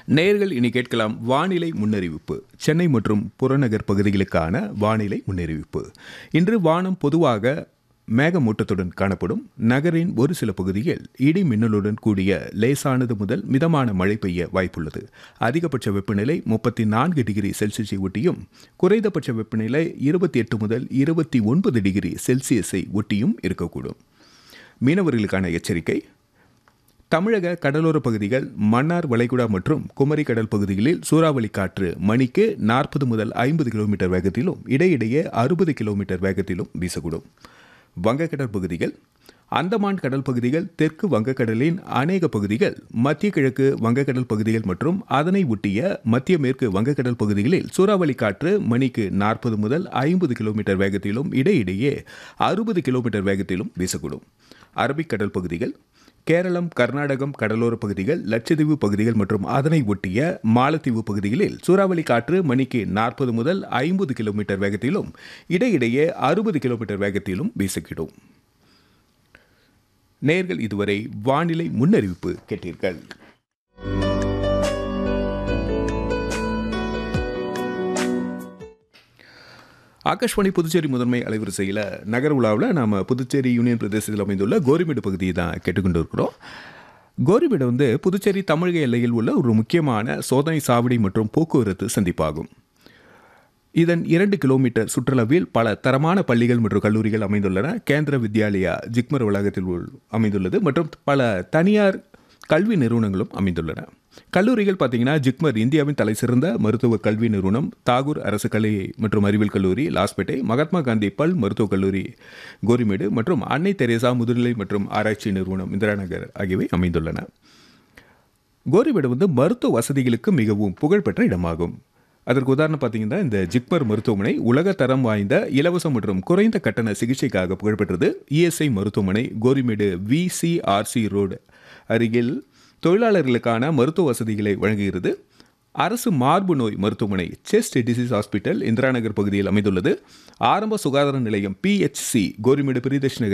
நேர்கள் இனி கேட்கலாம் வானிலை முன்னறிவிப்பு சென்னை மற்றும் புறநகர் பகுதிகளுக்கான வானிலை முன்னறிவிப்பு இன்று வானம் பொதுவாக மேகமூட்டத்துடன் காணப்படும் நகரின் ஒரு சில பகுதியில் இடி மின்னலுடன் கூடிய லேசானது முதல் மிதமான மழை பெய்ய வாய்ப்புள்ளது அதிகபட்ச வெப்பநிலை முப்பத்தி நான்கு டிகிரி செல்சியஸை ஒட்டியும் குறைந்தபட்ச வெப்பநிலை இருபத்தி எட்டு முதல் இருபத்தி ஒன்பது டிகிரி செல்சியஸை ஒட்டியும் இருக்கக்கூடும் மீனவர்களுக்கான எச்சரிக்கை தமிழக கடலோர பகுதிகள் மன்னார் வளைகுடா மற்றும் குமரி கடல் பகுதிகளில் சூறாவளி காற்று மணிக்கு நாற்பது முதல் ஐம்பது கிலோமீட்டர் வேகத்திலும் இடையிடையே அறுபது கிலோமீட்டர் வேகத்திலும் வீசக்கூடும் வங்கக்கடல் பகுதிகள் அந்தமான் கடல் பகுதிகள் தெற்கு வங்கக்கடலின் அநேக பகுதிகள் மத்திய கிழக்கு வங்கக்கடல் பகுதிகள் மற்றும் அதனை ஒட்டிய மத்திய மேற்கு வங்கக்கடல் பகுதிகளில் சூறாவளி காற்று மணிக்கு நாற்பது முதல் ஐம்பது கிலோமீட்டர் வேகத்திலும் இடையிடையே அறுபது கிலோமீட்டர் வேகத்திலும் வீசக்கூடும் அரபிக்கடல் பகுதிகள் கேரளம் கர்நாடகம் கடலோர பகுதிகள் லட்சத்தீவு பகுதிகள் மற்றும் அதனை ஒட்டிய மாலத்தீவு பகுதிகளில் சூறாவளி காற்று மணிக்கு நாற்பது முதல் ஐம்பது கிலோமீட்டர் வேகத்திலும் இடையிடையே அறுபது கிலோமீட்டர் வேகத்திலும் வீசுகிடும் நேர்கள் இதுவரை வானிலை முன்னறிவிப்பு கேட்டீர்கள் ஆகாஷ்வாணி புதுச்சேரி முதன்மை அலைவரிசையில் நகர உலாவில் நாம் புதுச்சேரி யூனியன் பிரதேசத்தில் அமைந்துள்ள கோரிமேடு பகுதியை தான் கேட்டுக்கொண்டு இருக்கிறோம் கோரிமேடு வந்து புதுச்சேரி தமிழக எல்லையில் உள்ள ஒரு முக்கியமான சோதனை சாவடி மற்றும் போக்குவரத்து சந்திப்பாகும் இதன் இரண்டு கிலோமீட்டர் சுற்றளவில் பல தரமான பள்ளிகள் மற்றும் கல்லூரிகள் அமைந்துள்ளன கேந்திர வித்யாலயா ஜிக்மர் வளாகத்தில் அமைந்துள்ளது மற்றும் பல தனியார் கல்வி நிறுவனங்களும் அமைந்துள்ளன கல்லூரிகள் பார்த்தீங்கன்னா ஜிக்மர் இந்தியாவின் தலை சிறந்த மருத்துவ கல்வி நிறுவனம் தாகூர் அரசு கலை மற்றும் அறிவியல் கல்லூரி லாஸ்பேட்டை மகாத்மா காந்தி பல் மருத்துவக் கல்லூரி கோரிமேடு மற்றும் அன்னை தெரேசா முதுநிலை மற்றும் ஆராய்ச்சி நிறுவனம் இந்திரா நகர் ஆகியவை அமைந்துள்ளன கோரிமேடு வந்து மருத்துவ வசதிகளுக்கு மிகவும் புகழ்பெற்ற இடமாகும் அதற்கு உதாரணம் பார்த்தீங்கன்னா இந்த ஜிக்மர் மருத்துவமனை உலக தரம் வாய்ந்த இலவச மற்றும் குறைந்த கட்டண சிகிச்சைக்காக புகழ்பெற்றது இஎஸ்ஐ மருத்துவமனை கோரிமேடு விசிஆர்சி ரோடு அருகில் தொழிலாளர்களுக்கான மருத்துவ வசதிகளை வழங்குகிறது அரசு மார்பு நோய் மருத்துவமனை chest disease hospital Indira Nagar பகுதியில் அமைந்துள்ளது ஆரம்ப சுகாதார நிலையம் பிஹெச்சி கோரிமேடு பிரியதர்ஷ் நகர்